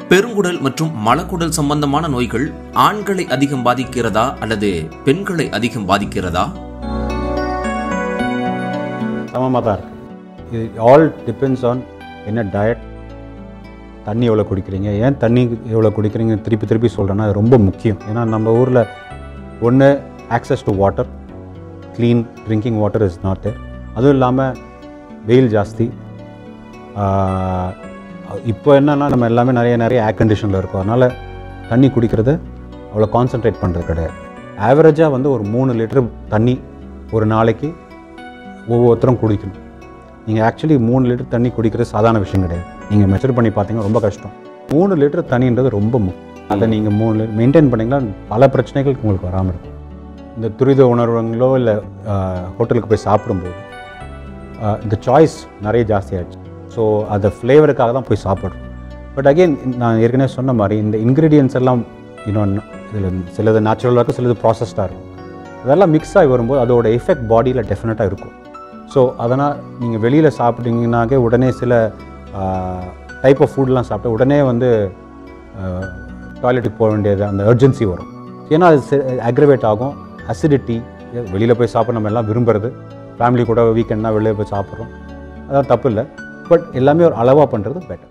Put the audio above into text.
பெருங்குடல் மற்றும் மலக்குடல் சம்பந்தமான நோய்கள் ஆண்களை அதிகம் பாதிக்கிறதா அல்லது பெண்களை அதிகம் பாதிக்கிறதா சமமாக தான் இருக்குது இது ஆல் டிபெண்ட்ஸ் ஆன் என்ன டயட் தண்ணி எவ்வளோ குடிக்கிறீங்க ஏன் தண்ணி எவ்வளோ குடிக்கிறீங்க திருப்பி திருப்பி சொல்கிறேன்னா அது ரொம்ப முக்கியம் ஏன்னா நம்ம ஊரில் ஒன்று access to water clean drinking water is not there அதுவும் இல்லாமல் வெயில் ஜாஸ்தி ஆஹ், இப்போ என்னன்னா நம்ம எல்லாமே நிறைய நிறைய ஏர் கண்டிஷனில் இருக்கோம் அதனால் தண்ணி குடிக்கிறது அவ்வளோ கான்சென்ட்ரேட் பண்ணுறது கிடையாது ஆவரேஜாக வந்து ஒரு மூணு லிட்டர் தண்ணி ஒரு நாளைக்கு ஒவ்வொருத்தரும் குடிக்கணும் நீங்கள் ஆக்சுவலி மூணு லிட்டர் தண்ணி குடிக்கிறது சாதாரண விஷயம் கிடையாது நீங்கள் மெஷர் பண்ணி பார்த்தீங்கன்னா ரொம்ப கஷ்டம் மூணு லிட்டர் தண்ணின்றது ரொம்ப முக்கியம் அதை நீங்கள் மூணு லிட்டர் மெயின்டைன் பண்ணிங்கன்னா பல பிரச்சனைகள் உங்களுக்கு வராமல் இருக்கும் இந்த துரித உணர்வுங்களோ இல்லை ஹோட்டலுக்கு போய் சாப்பிடும்போது ஆஹ், இந்த சாய்ஸ் நிறைய ஜாஸ்தியாகிடுச்சு ஸோ அந்த ஃப்ளேவருக்காக தான் போய் சாப்பிட்றோம் பட் அகெயின் நான் ஏற்கனவே சொன்ன மாதிரி இந்த இன்க்ரீடியன்ஸ் எல்லாம் இன்னொன்று இதில் சிலது நேச்சுரலாக இருக்கும் சிலது ப்ராசஸ்டாக இருக்கும் அதெல்லாம் மிக்ஸ் ஆகி வரும்போது அதோட எஃபெக்ட் பாடியில் டெஃபினட்டாக இருக்கும் ஸோ அதனால் நீங்கள் வெளியில் சாப்பிட்டீங்கன்னாக்கே உடனே சில டைப் ஆஃப் ஃபுட்லாம் சாப்பிட்டு உடனே வந்து டாய்லெட்டுக்கு போக வேண்டியது அந்த அர்ஜென்சி வரும் ஏன்னா அது அக்ரவேட் ஆகும் அசிடிட்டி வெளியில் போய் சாப்பிட நம்ம எல்லாம் விரும்புறது ஃபேமிலி கூட வீக்கெண்ட்னா வெளியில் போய் சாப்பிட்றோம் அதான் தப்பு இல்லை பட் எல்லாமே ஒரு அளவாக பண்ணுறது பெட்டர்